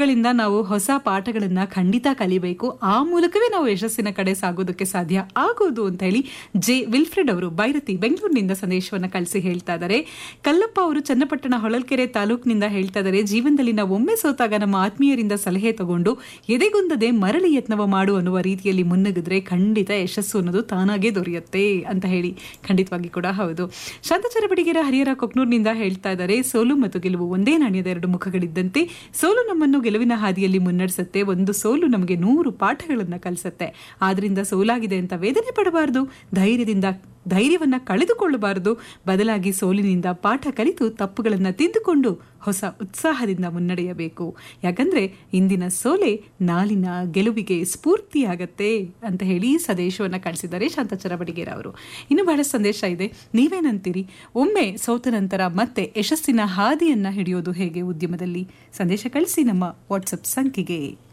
ತಪ್ಪುಗಳಿಂದ ನಾವು ಹೊಸ ಪಾಠಗಳನ್ನ ಖಂಡಿತ ಕಲಿಬೇಕು ಆ ಮೂಲಕವೇ ನಾವು ಯಶಸ್ಸಿನ ಕಡೆ ಸಾಗೋದಕ್ಕೆ ಸಾಧ್ಯ ಆಗೋದು ಅಂತ ಹೇಳಿ ಜೆ ವಿಲ್ಫ್ರೆಡ್ ಅವರು ಬೈರತಿ ಬೆಂಗಳೂರಿನಿಂದ ಸಂದೇಶವನ್ನು ಕಳಿಸಿ ಹೇಳ್ತಾ ಇದ್ದಾರೆ ಕಲ್ಲಪ್ಪ ಅವರು ಚನ್ನಪಟ್ಟಣ ಹೊಳಲ್ಕೆರೆ ತಾಲೂಕಿನಿಂದ ಹೇಳ್ತಾ ಇದ್ದಾರೆ ಜೀವನದಲ್ಲಿ ನಾವು ಒಮ್ಮೆ ಸೋತಾಗ ನಮ್ಮ ಆತ್ಮೀಯರಿಂದ ಸಲಹೆ ತಗೊಂಡು ಎದೆಗುಂದದೆ ಮರಳಿ ಯತ್ನವ ಮಾಡು ಅನ್ನುವ ರೀತಿಯಲ್ಲಿ ಮುನ್ನುಗ್ಗಿದ್ರೆ ಖಂಡಿತ ಯಶಸ್ಸು ಅನ್ನೋದು ತಾನಾಗೇ ದೊರೆಯುತ್ತೆ ಅಂತ ಹೇಳಿ ಖಂಡಿತವಾಗಿ ಕೂಡ ಹೌದು ಶಾಂತಚರ ಬಡಿಗೆರ ಹರಿಹರ ಕೊಕ್ನೂರ್ನಿಂದ ಹೇಳ್ತಾ ಇದ್ದಾರೆ ಸೋಲು ಮತ್ತು ಗೆಲುವು ಒಂದೇ ನಾಣ್ಯದ ಎರಡು ಮುಖಗಳಿದ್ದಂತೆ ಸೋಲು ನಮ್ಮನ್ನು ಗೆಲುವಿನ ಹಾದಿಯಲ್ಲಿ ಮುನ್ನಡೆಸುತ್ತೆ ಒಂದು ಸೋಲು ನಮಗೆ ನೂರು ಪಾಠಗಳನ್ನು ಕಲಿಸುತ್ತೆ ಆದ್ರಿಂದ ಸೋಲಾಗಿದೆ ಅಂತ ವೇದನೆ ಪಡಬಾರದು ಧೈರ್ಯದಿಂದ ಧೈರ್ಯವನ್ನ ಕಳೆದುಕೊಳ್ಳಬಾರದು ಬದಲಾಗಿ ಸೋಲಿನಿಂದ ಪಾಠ ಕಲಿತು ತಪ್ಪುಗಳನ್ನು ತಿದ್ದುಕೊಂಡು ಹೊಸ ಉತ್ಸಾಹದಿಂದ ಮುನ್ನಡೆಯಬೇಕು ಯಾಕಂದ್ರೆ ಇಂದಿನ ಸೋಲೆ ನಾಳಿನ ಗೆಲುವಿಗೆ ಸ್ಫೂರ್ತಿಯಾಗತ್ತೆ ಅಂತ ಹೇಳಿ ಸಂದೇಶವನ್ನು ಕಳಿಸಿದ್ದಾರೆ ಶಾಂತಚರ ಬಡಿಗೇರ ಅವರು ಇನ್ನು ಬಹಳ ಸಂದೇಶ ಇದೆ ನೀವೇನಂತೀರಿ ಒಮ್ಮೆ ಸೋತ ನಂತರ ಮತ್ತೆ ಯಶಸ್ಸಿನ ಹಾದಿಯನ್ನ ಹಿಡಿಯೋದು ಹೇಗೆ ಉದ್ಯಮದಲ್ಲಿ ಸಂದೇಶ ಕಳಿಸಿ ನಮ್ಮ ವಾಟ್ಸಪ್ ಸಂಖ್ಯೆಗೆ